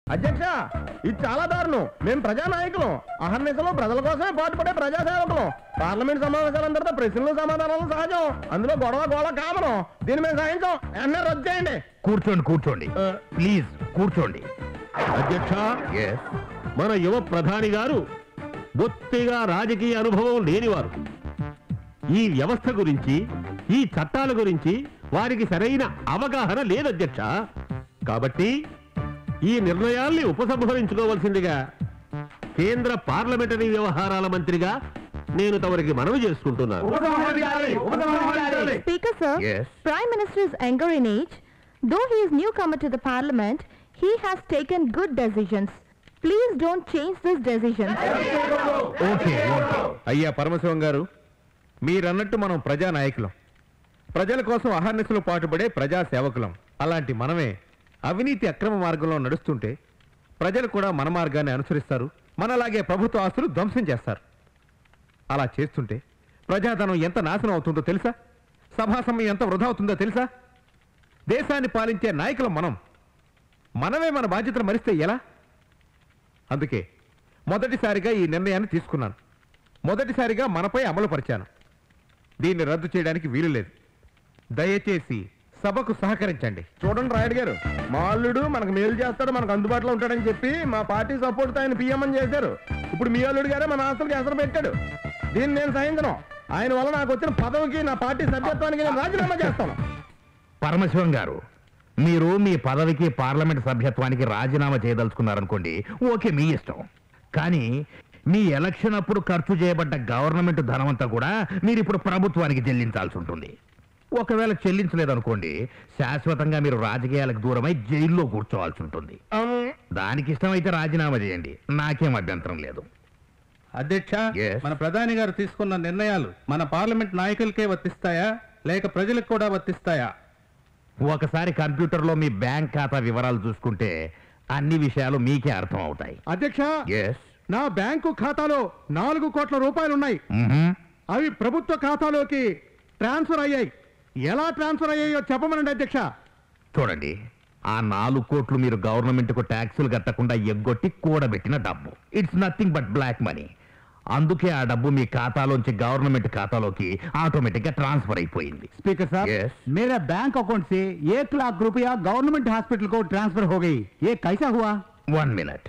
అధ్యక్ష ఇది చాలా దారుణం మేము ప్రజానాయకులం అహర్నిశలో ప్రజల కోసమే పాటుపడే ప్రజాసేవకులం పార్లమెంట్ సమావేశాలందరితో ప్రశ్నలు సమాధానాలు సహజం అందులో గొడవ గోళ కామనం దీన్ని మేము సాధించాం వెంటనే రద్దు చేయండి కూర్చోండి కూర్చోండి ప్లీజ్ కూర్చోండి అధ్యక్ష మన యువ ప్రధాని గారు బొత్తిగా రాజకీయ అనుభవం లేనివారు ఈ వ్యవస్థ గురించి ఈ చట్టాల గురించి వారికి సరైన అవగాహన లేదు అధ్యక్ష కాబట్టి ఈ నిర్ణయాల్ని ఉపసంహరించుకోవాల్సిందిగా కేంద్ర పార్లమెంటరీ వ్యవహారాల మంత్రిగా నేను తమరికి మనవి చేసుకుంటున్నాను Speaker, sir, Yes. Prime Minister is younger in age. Though he is newcomer to the Parliament, he has taken good decisions. Please don't change this decision. Okay okay అయ్యా పరమశివం గారు మీరన్నట్టు మనం ప్రజానాయకులం ప్రజల కోసం అహర్నిశలు పాటుపడే ప్రజా సేవకులం అలాంటి మనమే అవినీతి అక్రమ మార్గంలో నడుస్తుంటే ప్రజలు కూడా మన మార్గాన్ని అనుసరిస్తారు మనలాగే ప్రభుత్వ ఆస్తులు ధ్వంసం చేస్తారు అలా చేస్తుంటే ప్రజాధనం ఎంత నాశనం అవుతుందో తెలుసా సభా సమయం ఎంత వృధా అవుతుందో తెలుసా దేశాన్ని పాలించే నాయకులం మనం మనమే మన బాధ్యతలు మరిస్తే ఎలా అందుకే మొదటిసారిగా ఈ నిర్ణయాన్ని తీసుకున్నాను మొదటిసారిగా మనపై అమలు పరిచాను దీన్ని రద్దు చేయడానికి వీలు లేదు దయచేసి సభకు సహకరించండి చూడండి రాయుడు గారు మా అల్లుడు మనకు మేలు చేస్తాడు మనకు అందుబాటులో ఉంటాడని చెప్పి మా పార్టీ సపోర్ట్ ఆయన పిఎం అని చేశారు ఇప్పుడు మీ అల్లుడు గారే మన ఆస్తులకి ఎసరు పెట్టాడు దీన్ని నేను సహించను ఆయన వల్ల నాకు వచ్చిన పదవికి నా పార్టీ సభ్యత్వానికి నేను రాజీనామా చేస్తాను పరమశివం గారు మీరు మీ పదవికి పార్లమెంట్ సభ్యత్వానికి రాజీనామా చేయదలుచుకున్నారనుకోండి ఓకే మీ ఇష్టం కానీ మీ ఎలక్షన్ అప్పుడు ఖర్చు చేయబడ్డ గవర్నమెంట్ ధనమంతా కూడా మీరు ఇప్పుడు ప్రభుత్వానికి చెల్లించాల్సి ఉంటుంది ఒకవేళ చెల్లించలేదనుకోండి శాశ్వతంగా మీరు రాజకీయాలకు దూరమై జైల్లో కూర్చోవాల్సి ఉంటుంది దానికి ఇష్టమైతే రాజీనామా చేయండి నాకేం అభ్యంతరం లేదు అధ్యక్ష Yes. మన ప్రధాని గారు తీసుకున్న నిర్ణయాలు మన పార్లమెంట్ నాయకులకే వర్తిస్తాయా లేక ప్రజలకు కూడా వర్తిస్తాయా ఒకసారి కంప్యూటర్లో మీ బ్యాంక్ ఖాతా వివరాలు చూసుకుంటే అన్ని విషయాలు మీకే అర్థం అవుతాయి అధ్యక్ష ఎస్ నా బ్యాంకు ఖాతాలో నాలుగు కోట్ల రూపాయలు ఉన్నాయి అవి ప్రభుత్వ ఖాతాలోకి ట్రాన్స్ఫర్ అయ్యాయి ఎలా ట్రాన్స్ఫర్ అయ్యాయో చెప్పమనండి అధ్యక్ష చూడండి ఆ నాలుగు కోట్లు మీరు గవర్నమెంట్ కు ట్యాక్సులు కట్టకుండా ఎగ్గొట్టి కూడబెట్టిన డబ్బు it's nothing but black money అందుకే ఆ డబ్బు మీ ఖాతాలోంచి గవర్నమెంట్ ఖాతాలోకి ఆటోమేటిక్ గా ట్రాన్స్ఫర్ అయిపోయింది स्पीकर साहब Yes. मेरा बैंक अकाउंट से एक लाख रुपया गवर्नमेंट हॉस्पिटल को ट्रांसफर हो गई ये कैसा हुआ one minute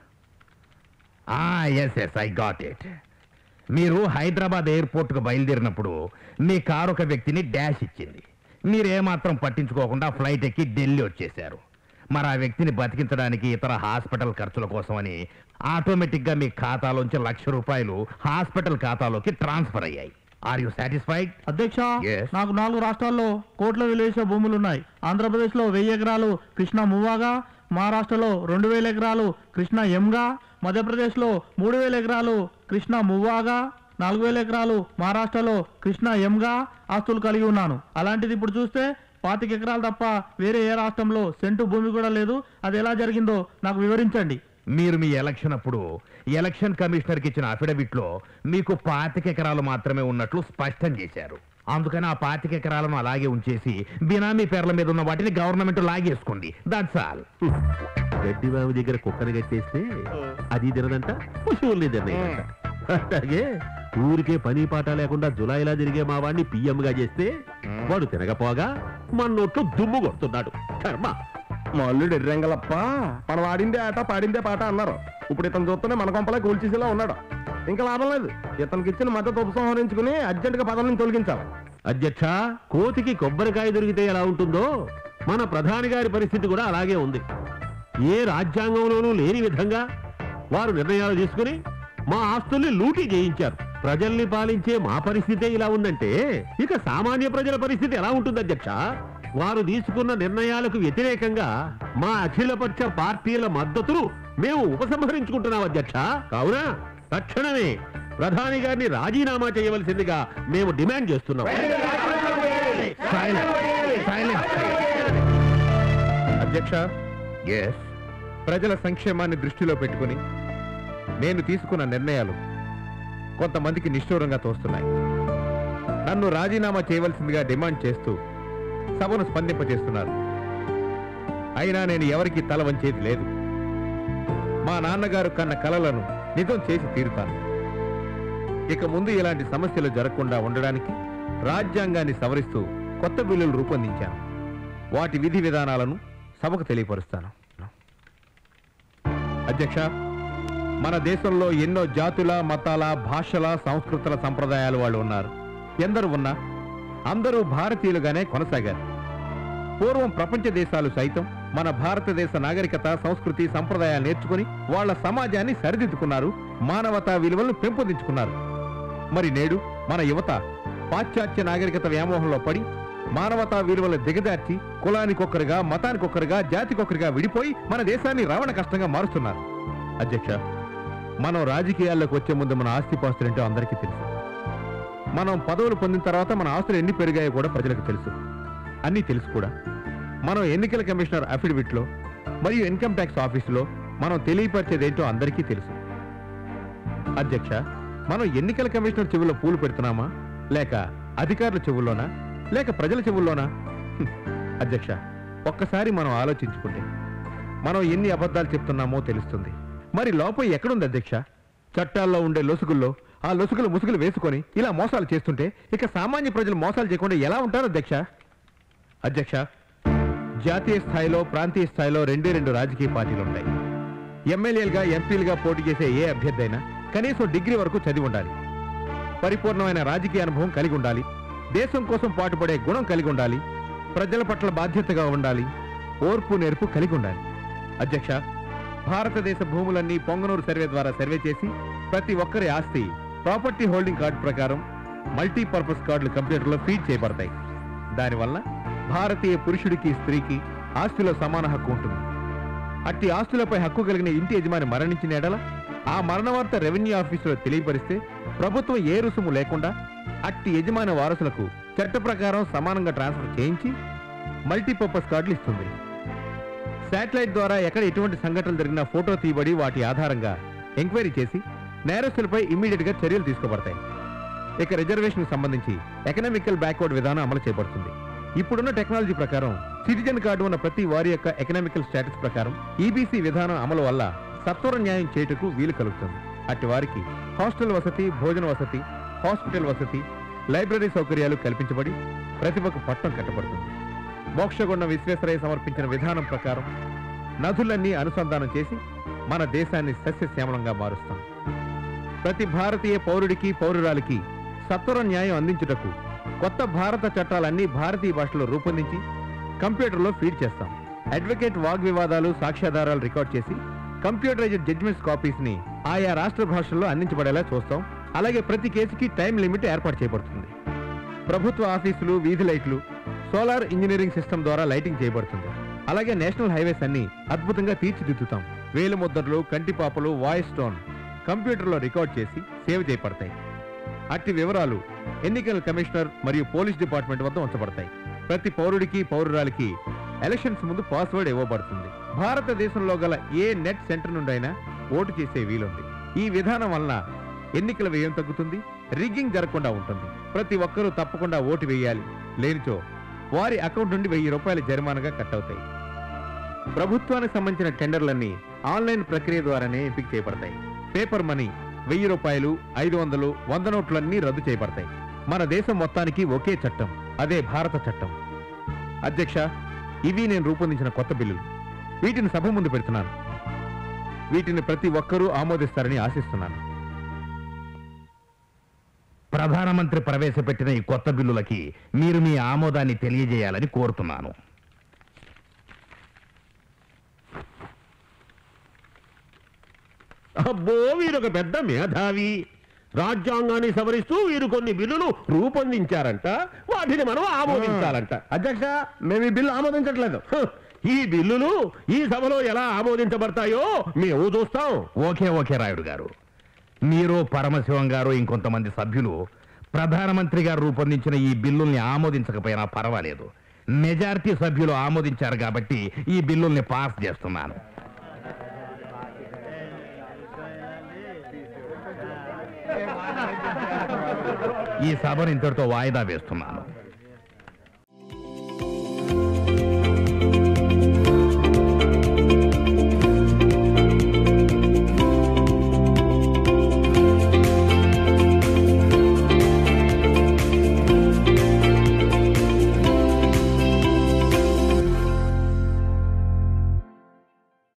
yes yes I got it మీరు హైదరాబాద్ ఎయిర్పోర్ట్ కు బయలుదేరినప్పుడు మీ కారు ఒక వ్యక్తిని డాష్ ఇచ్చింది మీరు ఏమాత్రం పట్టించుకోకుండా ఫ్లైట్ ఎక్కి ఢిల్లీ వచ్చేశారు మరి ఆ వ్యక్తిని బతికించడానికి ఇతర హాస్పిటల్ ఖర్చుల కోసమని ఆటోమేటిక్ గా మీ ఖాతాలోంచి లక్ష రూపాయలు హాస్పిటల్ ఖాతాలోకి ట్రాన్స్ఫర్ అయ్యాయి ఆర్ యు సాటిస్ఫైడ్ అధ్యక్ష Yes. నాకు నాలుగు రాష్ట్రాల్లో కోట్ల విలువేసే భూములు ఉన్నాయి ఆంధ్రప్రదేశ్ లో వెయ్యి ఎకరాలు కృష్ణా మువ్వాగా మహారాష్ట్రలో రెండు వేల ఎకరాలు కృష్ణా ఎంగా మధ్యప్రదేశ్ లో మూడు వేల ఎకరాలు కృష్ణా మువ్వాగా నాలుగు వేల ఎకరాలు మహారాష్ట్రలో కృష్ణా ఎంగా ఆస్తులు కలిగి ఉన్నాను అలాంటిది ఇప్పుడు చూస్తే పాతిక ఎకరాలు తప్ప వేరే ఏ రాష్ట్రంలో సెంటు భూమి కూడా లేదు అది ఎలా జరిగిందో నాకు వివరించండి మీరు మీ ఎలక్షన్ అప్పుడు ఎలక్షన్ కమిషనర్ కి ఇచ్చిన అఫిడవిట్ లో మీకు పాతిక ఎకరాలు మాత్రమే ఉన్నట్లు స్పష్టం చేశారు అందుకని ఆ పాతిక ఎకరాలను అలాగే ఉంచేసి బినామీ పేర్ల మీద ఉన్న వాటిని గవర్నమెంట్ లాగేసుకోండి దట్స్ ఆల్ గడ్డి బాబు దగ్గర కుక్కని కట్టేస్తే అది తినదంట పశువుల్ని తినదంట అలాగే ఊరికే పని పాట లేకుండా జులైలా తిరిగే మా వాడిని పిఎంగా చేస్తే వాడు తినకపోగా మన నోట్లో దుమ్ము కొడుతున్నాడు కర్మ మా అల్లుడు ఎర్రంగలప్ప మనం ఆడిందే ఆట పాడిందే పాట అన్నారు ఇప్పుడు ఇతను చూస్తూనే మన కొంపలే కూల్చేసేలా ఉన్నాడు ఇంకా లాభం లేదు ఇతనికి ఇచ్చిన మద్దతు ఉపసంహరించుకుని అర్జెంటుగా పదం నుంచి తొలగించాలి అధ్యక్ష కోతికి కొబ్బరికాయ దొరికితే ఎలా ఉంటుందో మన ప్రధాని గారి పరిస్థితి కూడా అలాగే ఉంది ఏ రాజ్యాంగంలోనూ లేని విధంగా వారు నిర్ణయాలు తీసుకుని మా ఆస్తుల్ని లూటీ చేయించారు ప్రజల్ని పాలించే మా పరిస్థితే ఇలా ఉందంటే ఇక సామాన్య ప్రజల పరిస్థితి ఎలా ఉంటుంది అధ్యక్ష వారు తీసుకున్న నిర్ణయాలకు వ్యతిరేకంగా మా అఖిలపక్ష పార్టీల మద్దతును మేము ఉపసంహరించుకుంటున్నాం అధ్యక్ష కావున తక్షణమే ప్రధాని గారిని రాజీనామా చేయవలసిందిగా మేము డిమాండ్ చేస్తున్నాం అధ్యక్ష ఎస్ ప్రజల సంక్షేమాన్ని దృష్టిలో పెట్టుకుని నేను తీసుకున్న నిర్ణయాలు కొంతమందికి నిష్ఠూరంగా తోస్తున్నాయి నన్ను రాజీనామా చేయవలసిందిగా డిమాండ్ చేస్తూ సభను స్పందింపచేస్తున్నారు అయినా నేను ఎవరికి తల వంచేది లేదు మా నాన్నగారు కన్న కలలను నిజం చేసి తీరుతాను ఇక ముందు ఇలాంటి సమస్యలు జరగకుండా ఉండడానికి రాజ్యాంగాన్ని సవరిస్తూ కొత్త బిల్లులు రూపొందించాను వాటి విధి విధానాలను సభకు తెలియపరుస్తాను అధ్యక్ష మన దేశంలో ఎన్నో జాతుల మతాల భాషల సంస్కృతుల సంప్రదాయాలు వాళ్ళు ఉన్నారు ఎందరు ఉన్నా అందరూ భారతీయులుగానే కొనసాగారు పూర్వం ప్రపంచ దేశాలు సైతం మన భారతదేశ నాగరికత సంస్కృతి సంప్రదాయాలు నేర్చుకుని వాళ్ళ సమాజాన్ని సరిదిద్దుకున్నారు మానవతా విలువలను పెంపొందించుకున్నారు మరి నేడు మన యువత పాశ్చాత్య నాగరికత వ్యామోహంలో పడి మానవతా విలువలు దిగదార్చి కులానికొక్కరుగా మతానికొక్కరుగా జాతికొక్కరుగా విడిపోయి మన దేశాన్ని రావణ కష్టంగా మారుస్తున్నారు అధ్యక్ష మనం రాజకీయాల్లోకి వచ్చే ముందు మన ఆస్తిపాస్తులు ఏంటో అందరికీ తెలుసు మనం పదవులు పొందిన తర్వాత మన ఆస్తులు ఎన్ని పెరిగాయో కూడా ప్రజలకు తెలుసు అన్నీ తెలుసు కూడా మనం ఎన్నికల కమిషనర్ అఫిడవిట్లో మరియు ఇన్కమ్ ట్యాక్స్ ఆఫీసులో మనం తెలియపరిచేదేంటో అందరికీ తెలుసు అధ్యక్ష మనం ఎన్నికల కమిషనర్ చెవుల్లో పూలు పెడుతున్నామా లేక అధికారుల చెవుల్లోనా లేక ప్రజల చెవుల్లోనా హ్మ్. అధ్యక్ష ఒక్కసారి మనం ఆలోచించుకుంటే మనం ఎన్ని అబద్ధాలు చెప్తున్నామో తెలుస్తుంది మరి లోపం ఎక్కడుంది అధ్యక్ష చట్టాల్లో ఉండే లొసుగుల్లో ఆ లొసుగులు ముసుగులు వేసుకొని ఇలా మోసాలు చేస్తుంటే ఇక సామాన్య ప్రజలు మోసాలు చేయకుండా ఎలా ఉంటారు అధ్యక్ష అధ్యక్ష జాతీయ స్థాయిలో ప్రాంతీయ స్థాయిలో రెండే రెండు రాజకీయ పార్టీలు ఉంటాయి ఎమ్మెల్యేలుగా ఎంపీలుగా పోటీ చేసే ఏ అభ్యర్థి అయినా కనీసం డిగ్రీ వరకు చదివి ఉండాలి పరిపూర్ణమైన రాజకీయ అనుభవం కలిగి ఉండాలి దేశం కోసం పాటుపడే గుణం కలిగి ఉండాలి ప్రజల పట్ల బాధ్యతగా ఉండాలి ఓర్పు నేర్పు కలిగి ఉండాలి అధ్యక్ష భారతదేశ భూములన్నీ పొంగనూరు సర్వే ద్వారా సర్వే చేసి ప్రతి ఒక్కరి ఆస్తి ప్రాపర్టీ హోల్డింగ్ కార్డు ప్రకారం మల్టీపర్పస్ కార్డులు కంప్యూటర్లో ఫీడ్ చేయబడతాయి దానివల్ల భారతీయ పురుషుడికి స్త్రీకి ఆస్తిలో సమాన హక్కు ఉంటుంది అట్టి ఆస్తులపై హక్కు కలిగిన ఇంటి యజమాని మరణించిన ఎడల ఆ మరణ వార్త రెవెన్యూ ఆఫీసులో తెలియపరిస్తే ప్రభుత్వం ఏ రుసుము లేకుండా అట్టి యజమాని వారసులకు చట్ట ప్రకారం సమానంగా ట్రాన్స్ఫర్ చేయించి మల్టీపర్పస్ కార్డులు ఇస్తుంది శాటిలైట్ ద్వారా ఎక్కడ ఎటువంటి సంఘటనలు జరిగినా ఫోటో తీయబడి వాటి ఆధారంగా ఎంక్వైరీ చేసి నేరస్తులపై ఇమ్మీడియట్ గా చర్యలు తీసుకోబడతాయి ఇక రిజర్వేషన్ సంబంధించి ఎకనామికల్ బ్యాక్వర్డ్ విధానం అమలు చేయబడుతుంది ఇప్పుడున్న టెక్నాలజీ ప్రకారం సిటిజన్ కార్డు ఉన్న ప్రతి వారి యొక్క ఎకనామికల్ స్టేటస్ ప్రకారం ఈబీసీ విధానం అమలు వల్ల సత్వర న్యాయం చేయుటకు వీలు కలుగుతుంది అట్టి వారికి హాస్టల్ వసతి భోజన వసతి హాస్పిటల్ వసతి లైబ్రరీ సౌకర్యాలు కల్పించబడి ప్రతిభకు పట్టం కట్టబడుతుంది మోక్షగుండ విశ్వేశ్వరయ్య సమర్పించిన విధానం ప్రకారం నదులన్నీ అనుసంధానం చేసి మన దేశాన్ని సస్యశ్యామలంగా మారుస్తాం ప్రతి భారతీయ పౌరుడికి పౌరురాలికి సత్వర న్యాయం అందించుటకు కొత్త భారత చట్టాలన్నీ భారతీయ భాషలో రూపొందించి కంప్యూటర్లో ఫీడ్ చేస్తాం అడ్వకేట్ వాగ్వివాదాలు సాక్ష్యాధారాలు రికార్డ్ చేసి కంప్యూటరైజ్డ్ జడ్జిమెంట్స్ కాపీస్ ని ఆయా రాష్ట్ర భాషల్లో అందించబడేలా చూస్తాం అలాగే ప్రతి కేసుకి టైం లిమిట్ ఏర్పాటు చేయబడుతుంది ప్రభుత్వ ఆఫీసులు వీధి లైట్లు సోలార్ ఇంజనీరింగ్ సిస్టమ్ ద్వారా లైటింగ్ చేయబడుతుంది అలాగే నేషనల్ హైవేస్ అన్ని అద్భుతంగా తీర్చిదిద్దుతాం వేలు ముద్రలు కంటిపాపలు వాయిస్ టోన్ కంప్యూటర్లో రికార్డ్ చేసి సేవ్ చేయబడతాయి అట్టి వివరాలు ఎన్నికల కమిషనర్ మరియు పోలీస్ డిపార్ట్మెంట్ వద్ద ఉంచబడతాయి ప్రతి పౌరుడికి పౌరురాలికి ఎలక్షన్స్ ముందు పాస్వర్డ్ ఇవ్వబడుతుంది భారతదేశంలో గల ఏ నెట్ సెంటర్ నుండైనా ఓటు చేసే వీలుంది ఈ విధానం వలన ఎన్నికల వ్యయం తగ్గుతుంది రిగ్గింగ్ జరగకుండా ఉంటుంది ప్రతి ఒక్కరూ తప్పకుండా ఓటు వేయాలి లేనిచో వారి అకౌంట్ నుండి వెయ్యి రూపాయల జరిమానాగా కట్ అవుతాయి ప్రభుత్వానికి సంబంధించిన టెండర్లన్నీ ఆన్లైన్ ప్రక్రియ ద్వారానే ఎంపిక చేయబడతాయి పేపర్ మనీ వెయ్యి రూపాయలు ఐదు వందలు వంద నోట్లన్నీ రద్దు చేయబడతాయి మన దేశం మొత్తానికి ఒకే చట్టం అదే భారత చట్టం అధ్యక్ష ఇవి నేను రూపొందించిన కొత్త బిల్లులు వీటిని సభ ముందు పెడుతున్నాను వీటిని ప్రతి ఒక్కరూ ఆమోదిస్తారని ఆశిస్తున్నాను ప్రధానమంత్రి ప్రవేశపెట్టిన ఈ కొత్త బిల్లులకి మీరు మీ ఆమోదాన్ని తెలియజేయాలని కోరుతున్నాను అబ్బో వీరొక పెద్ద మేధావి రాజ్యాంగాన్ని సవరిస్తూ వీరు కొన్ని బిల్లులు రూపొందించారంట వాటిని మనం ఆమోదించాలంట అధ్యక్ష మేము ఈ బిల్లు ఆమోదించట్లేదు హ, ఈ బిల్లులు ఈ సభలో ఎలా ఆమోదించబడతాయో మేము చూస్తాం ఓకే ఓకే రాయుడు గారు మీరు పరమశివం గారు ఇంకొంతమంది సభ్యులు ప్రధానమంత్రి గారు రూపొందించిన ఈ బిల్లుల్ని ఆమోదించకపోయినా పర్వాలేదు మెజారిటీ సభ్యులు ఆమోదించారు కాబట్టి ఈ బిల్లుల్ని పాస్ చేస్తున్నాను ఈ సభను ఇంతటితో వాయిదా వేస్తున్నాను